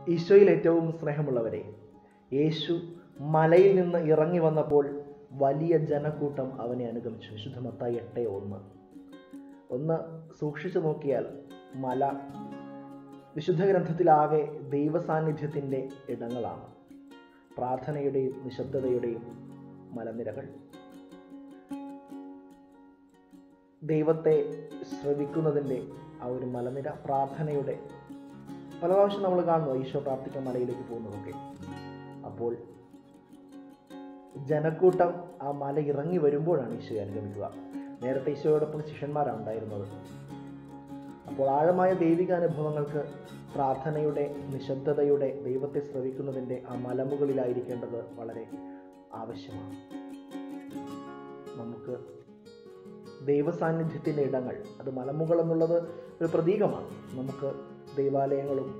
ഈശോയിൽ ഏറ്റവും സ്നേഹമുള്ളവരെ യേശു മലയിൽ നിന്ന് ഇറങ്ങി വന്നപ്പോൾ വലിയ ജനക്കൂട്ടം അവനെ അനുഗമിച്ചു വിശുദ്ധ മത്തായി എട്ട് ഒന്ന് ഒന്ന് സൂക്ഷിച്ചു നോക്കിയാൽ മല വിശുദ്ധ ഗ്രന്ഥത്തിലാകെ ദൈവസാന്നിധ്യത്തിൻ്റെ ഇടങ്ങളാണ് പ്രാർത്ഥനയുടെയും നിശബ്ദതയുടെയും മലനിരകൾ ദൈവത്തെ ശ്രവിക്കുന്നതിൻ്റെ ആ ഒരു മലനിര പ്രാർത്ഥനയുടെ പല പ്രാവശ്യം നമ്മൾ കാണുന്നു ഈശോ പ്രാർത്ഥിക്കാൻ മലയിലേക്ക് പോകുന്നതൊക്കെ അപ്പോൾ ജനക്കൂട്ടം ആ മല ഇറങ്ങി വരുമ്പോഴാണ് ഈശോയെ അനുഗമിക്കുക നേരത്തെ ഈശോയോടൊപ്പം ശിഷ്യന്മാരാണ് ഉണ്ടായിരുന്നത് അപ്പോൾ ആഴമായ ദൈവിക അനുഭവങ്ങൾക്ക് പ്രാർത്ഥനയുടെ നിശബ്ദതയുടെ ദൈവത്തെ ശ്രവിക്കുന്നതിൻ്റെ ആ മലമുകളിലായിരിക്കേണ്ടത് വളരെ ആവശ്യമാണ് നമുക്ക് ദൈവസാന്നിധ്യത്തിൻ്റെ ഇടങ്ങൾ അത് മലമുകൾ എന്നുള്ളത് ഒരു പ്രതീകമാണ് നമുക്ക് ദൈവാലയങ്ങളും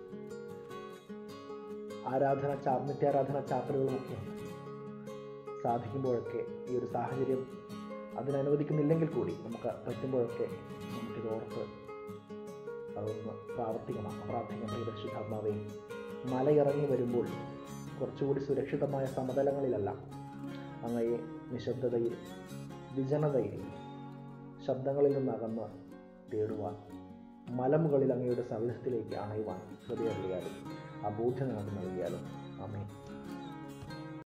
ആരാധന ചാ നിത്യാരാധന ചാപ്പലുകളും ഒക്കെയുണ്ട് സാധിക്കുമ്പോഴൊക്കെ ഈ ഒരു സാഹചര്യം അതിനനുവദിക്കുന്നില്ലെങ്കിൽ കൂടി നമുക്ക് പറ്റുമ്പോഴൊക്കെ നമുക്കിത് ഓർത്ത് അതൊന്ന് പ്രാവർത്തികമാക്കാം പ്രാർത്ഥിക്കാൻ പ്രിയ പരിശുദ്ധാത്മാവേ മലയിറങ്ങി വരുമ്പോൾ കുറച്ചുകൂടി സുരക്ഷിതമായ സമതലങ്ങളിലല്ല അങ്ങയെ നിശബ്ദതയിൽ വിജനതയിൽ ശബ്ദങ്ങളിൽ നിന്ന് അകന്ന് തേടുവാൻ മലമുകളിൽ അങ്ങയുടെ സൗഹൃദത്തിലേക്ക് അണയുവാൻ ഹൃദയറിയാലും ആ ബോധ്യം നമുക്ക് നൽകിയാലും അമ്മേ